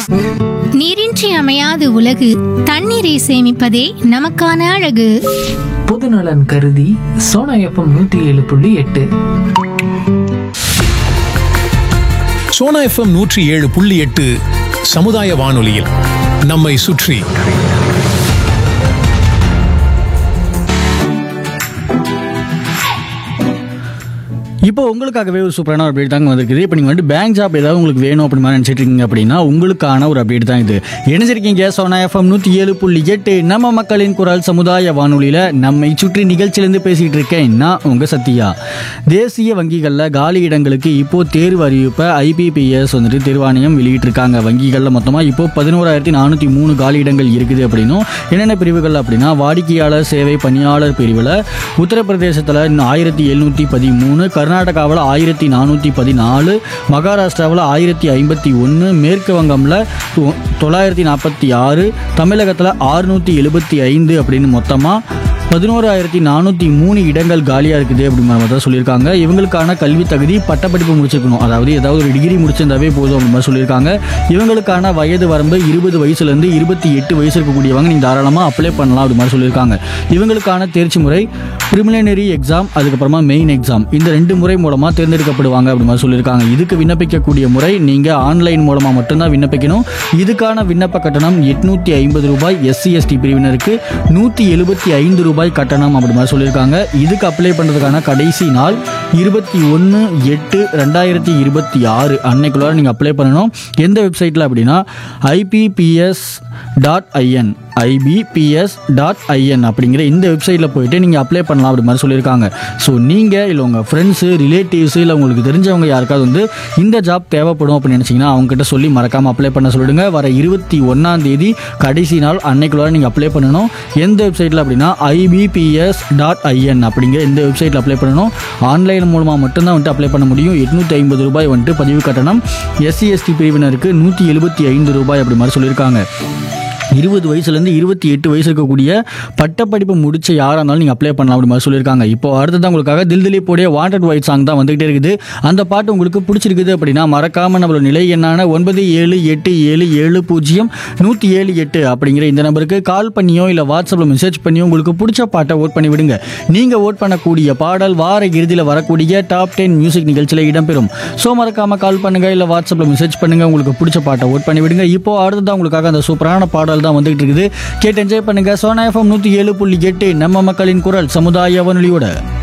நீரின்றி அமையாது உலகு தண்ணீரை சேமிப்பதே நமக்கான அழகு பொதுநலன் கருதி சோனா எஃப்எம் நூத்தி ஏழு புள்ளி எட்டு சோனா எஃப்எம் நூற்றி ஏழு புள்ளி எட்டு சமுதாய வானொலியில் நம்மை சுற்றி இப்போ உங்களுக்காகவே ஒரு சூப்பரான ஒரு அப்டேட் தாங்க வந்திருக்குது இப்போ நீங்கள் வந்து பேங்க் ஜாப் ஏதாவது உங்களுக்கு வேணும் அப்படி மாதிரி நினச்சிட்டு இருக்கீங்க அப்படின்னா உங்களுக்கான ஒரு அப்டேட் தான் இது இணைஞ்சிருக்கீங்க சோனா எஃப்எம் நூற்றி ஏழு புள்ளி எட்டு நம்ம மக்களின் குரல் சமுதாய வானொலியில் நம்மை சுற்றி நிகழ்ச்சியிலேருந்து பேசிகிட்டு இருக்கேன் நான் உங்கள் சத்யா தேசிய வங்கிகளில் காலி இடங்களுக்கு இப்போ தேர்வு அறிவிப்பை ஐபிபிஎஸ் வந்துட்டு தேர்வாணையம் வெளியிட்டிருக்காங்க வங்கிகளில் மொத்தமாக இப்போ பதினோராயிரத்தி நானூற்றி மூணு காலி இடங்கள் இருக்குது அப்படின்னும் என்னென்ன பிரிவுகள் அப்படின்னா வாடிக்கையாளர் சேவை பணியாளர் பிரிவில் உத்தரப்பிரதேசத்தில் ஆயிரத்தி எழுநூற்றி பதிமூணு கர்நாடகாவில் ஆயிரத்தி நானூற்றி பதினாலு மகாராஷ்டிராவில் ஆயிரத்தி ஐம்பத்தி ஒன்று மேற்கு வங்கமில் தொ- தொள்ளாயிரத்தி நாற்பத்தி ஆறு தமிழகத்தில் ஆறுநூற்றி எழுபத்தி ஐந்து அப்படின்னு மொத்தமாக பதினோராயிரத்தி நானூற்றி மூணு இடங்கள் காலியாக இருக்குது அப்படிங்கிற மாதிரி தான் சொல்லியிருக்காங்க இவங்களுக்கான கல்வி தகுதி பட்டப்படிப்பு முடிச்சிருக்கணும் அதாவது ஏதாவது ஒரு டிகிரி முடிச்சிருந்தாவே போதும் அப்படி மாதிரி சொல்லியிருக்காங்க இவங்களுக்கான வயது வரம்பு இருபது வயசுலேருந்து இருபத்தி எட்டு வயசு இருக்கக்கூடியவங்க நீங்கள் தாராளமாக அப்ளை பண்ணலாம் அப்படி மாதிரி சொல்லியிருக்காங்க இவங்களுக்கான தேர்ச்சி முறை ப்ரிமிலினரி எக்ஸாம் அதுக்கப்புறமா மெயின் எக்ஸாம் இந்த ரெண்டு முறை மூலமாக தேர்ந்தெடுக்கப்படுவாங்க அப்படி மாதிரி சொல்லியிருக்காங்க இதுக்கு விண்ணப்பிக்கக்கூடிய முறை நீங்கள் ஆன்லைன் மூலமாக மட்டும்தான் விண்ணப்பிக்கணும் இதுக்கான விண்ணப்ப கட்டணம் எட்நூற்றி ஐம்பது ரூபாய் எஸ்சி எஸ்டி பிரிவினருக்கு நூற்றி எழுபத்தி ஐந்து ரூபாய் கட்டணம் அப்படி மாதிரி சொல்லியிருக்காங்க இதுக்கு அப்ளை பண்ணுறதுக்கான கடைசி நாள் இருபத்தி ஒன்று எட்டு ரெண்டாயிரத்தி இருபத்தி ஆறு அன்னைக்குள்ளார நீங்கள் அப்ளை பண்ணணும் எந்த வெப்சைட்டில் அப்படின்னா IBPS dot IN IBPS dot IN அப்படிங்கிற இந்த வெப்சைட்டில் போயிட்டு நீங்கள் அப்ளை பண்ணலாம் அப்படி மாதிரி சொல்லியிருக்காங்க ஸோ நீங்கள் இல்லை உங்கள் ஃப்ரெண்ட்ஸு ரிலேட்டிவ்ஸு இல்லை உங்களுக்கு தெரிஞ்சவங்க யாருக்காவது வந்து இந்த ஜாப் தேவைப்படும் அப்படின்னு நினச்சிங்கன்னா அவங்ககிட்ட சொல்லி மறக்காமல் அப்ளை பண்ண சொல்லிடுங்க வர இருபத்தி ஒன்றாம் தேதி கடைசி நாள் அன்னைக்குள்ளார நீங்கள் அப்ளை பண்ணணும் எந்த வெப்சைட்டில் அப்படின்னா ஐபிபிஎஸ் டாட் ஐஎன் அப்படிங்கிற இந்த வெப்சைட்டில் அப்ளை பண்ணணும் ஆன்லைன் மூலமாக மட்டும்தான் வந்துட்டு அப்ளை பண்ண முடியும் எட்நூற்றி ஐம்பது ரூபாய் வந்துட்டு பதிவு கட்டணம் எஸ்சி எஸ்டி பிரிவினருக்கு நூற்றி எழுபத்தி ஐந்து ரூபாய் அப்படி மாதிரி சொல்லியிருக்காங்க இருபது வயசுலேருந்து இருபத்தி எட்டு வயசு இருக்கக்கூடிய பட்டப்படிப்பு முடிச்ச யாராக இருந்தாலும் நீங்கள் அப்ளை பண்ணலாம் அப்படி மாதிரி சொல்லியிருக்காங்க இப்போ அடுத்ததான் உங்களுக்காக தில் திலீப்போடைய வாண்டட் ஒயிட் சாங் தான் வந்துகிட்டே இருக்குது அந்த பாட்டு உங்களுக்கு பிடிச்சிருக்குது அப்படின்னா மறக்காமல் நம்மளோட நிலை என்னான ஒன்பது ஏழு எட்டு ஏழு ஏழு பூஜ்ஜியம் நூற்றி ஏழு எட்டு அப்படிங்கிற இந்த நம்பருக்கு கால் பண்ணியோ இல்லை வாட்ஸ்அப்பில் மெசேஜ் பண்ணியோ உங்களுக்கு பிடிச்ச பாட்டை ஓட் பண்ணி விடுங்க நீங்கள் ஓட் பண்ணக்கூடிய பாடல் வார இறுதியில் வரக்கூடிய டாப் டென் மியூசிக் நிகழ்ச்சியில் இடம்பெறும் ஸோ மறக்காமல் கால் பண்ணுங்க இல்லை வாட்ஸ்அப்பில் மெசேஜ் பண்ணுங்க உங்களுக்கு பிடிச்ச பாட்டை ஓட் பண்ணி விடுங்க இப்போ அடுத்ததான் உங்களுக்காக அந்த சூப்பரான பாடல் தான் வந்துகிட்டு இருக்குது கேட்டு என்ஜாய் பண்ணுங்க சோனா எஃப்எம் நூற்றி ஏழு புள்ளி எட்டு நம்ம மக்களின் குரல் சமுதாய வானொலியோட